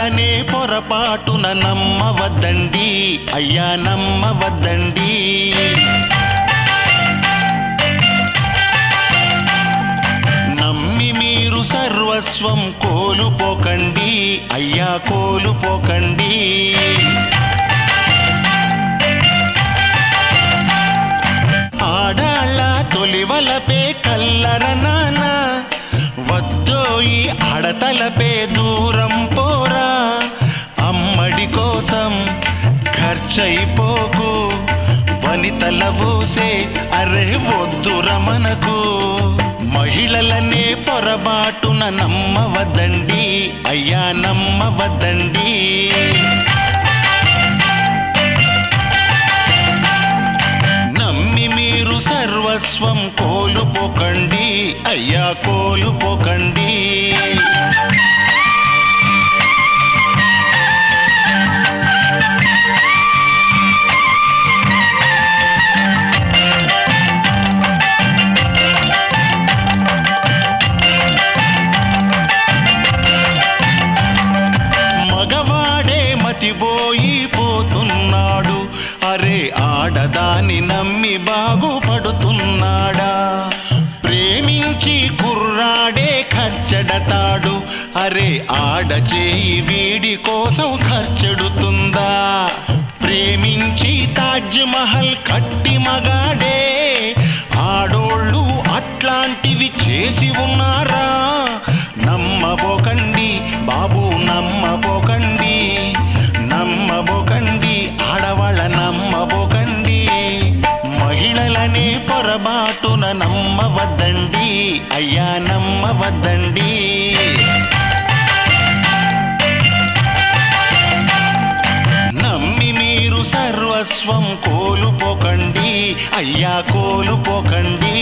మహిళలనే పొరపాటున నమ్మవద్దండి అయ్యా నమ్మవద్దండి నమ్మి మీరు సర్వస్వం కోలుపోకండి అయ్యా కోలుపోకండి ఆడాళ్ళ తొలివలపే కల్లర నాన్న వద్దోయి ఆడతలపే దూరం పోరా అమ్మడి కోసం ఖర్చయిపోకు వనితల ఊసే అరే వద్దుర మనకు మహిళలనే పొరబాటున నమ్మవద్దండి అయ్యా నమ్మవద్దండి నమ్మి మీరు సర్వస్వం కోలుపోకండి అయ్యా కోలుపోకండి మగవాడే మతిపోయి పోతున్నాడు అరే ఆడదాని నమ్మి బాగుపడుతున్నాడా ప్రేమించి కుర్రాడే ఖర్చెడతాడు అరే ఆడ చేయి వీడి కోసం ఖర్చెడుతుందా ప్రేమించి తాజ్ మహల్ కట్టి మగాడే ఆడోళ్ళు అట్లాంటివి చేసి ఉన్నారా నమ్మబోకండి బాబు నమ్మబోకండి నమ్మబోకండి ఆడవాళ్ళ నమ్మబోకండి మహిళలనే పొరబాటున నమ్మవద్దండి అయ్యా నమ్మవద్దండి నమ్మి మీరు సర్వస్వం కోలుపోకండి అయ్యా కోలుపోకండి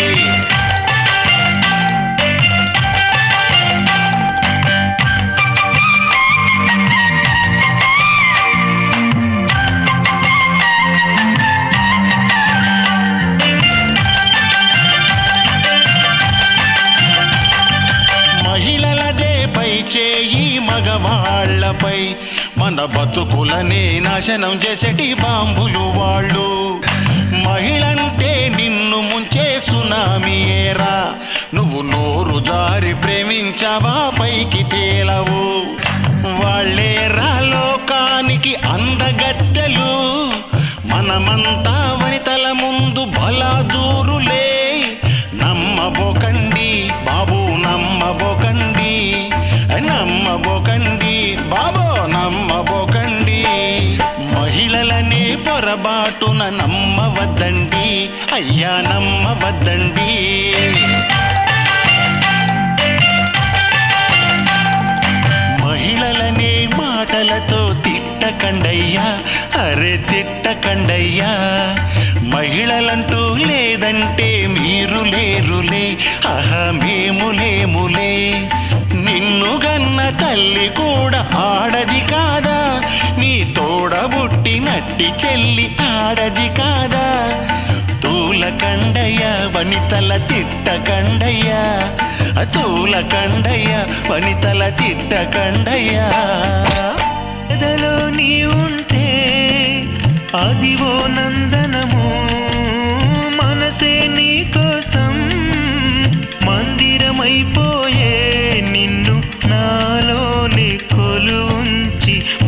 మహిళలదే పై చేయి మగవాళ్లపై మన బతుకులనే నాశనం చేసేటి బాంబులు వాళ్ళు మహిళంటే నిన్ను ముంచే సునామీ ఏరా నువ్వు నోరు జారి ప్రేమించావా పైకి తేలవు వాళ్ళేరా లోకానికి అందగత్తెలు మనమంతా వనితల ముందు బలాదూరులే నమ్మబోకండి బాబు నమ్మబోకండి నమ్మబోకండి బాబో నమ్మబోకండి మహిళలనే పొరబాటున నమ్మవద్దండి అయ్యా నమ్మవద్దండి మహిళలనే మాటలతో తిట్టకండయ్యా అరే తిట్టకండయ్యా మహిళలంటూ లేదంటే మీరు లేరులే ఆహా మేము లేములే నిన్ను గన్న తల్లి కూడా ఆడది కాదా నీ తోడబుట్టినట్టి చెల్లి ఆడది కాదా తూల కండయ్య వనితల తిట్ట కండయ్య తూల కండయ్య వనితల తిట్ట కండయ్య ఎదలో నీ ఉంటే అదివో నందనము మనసే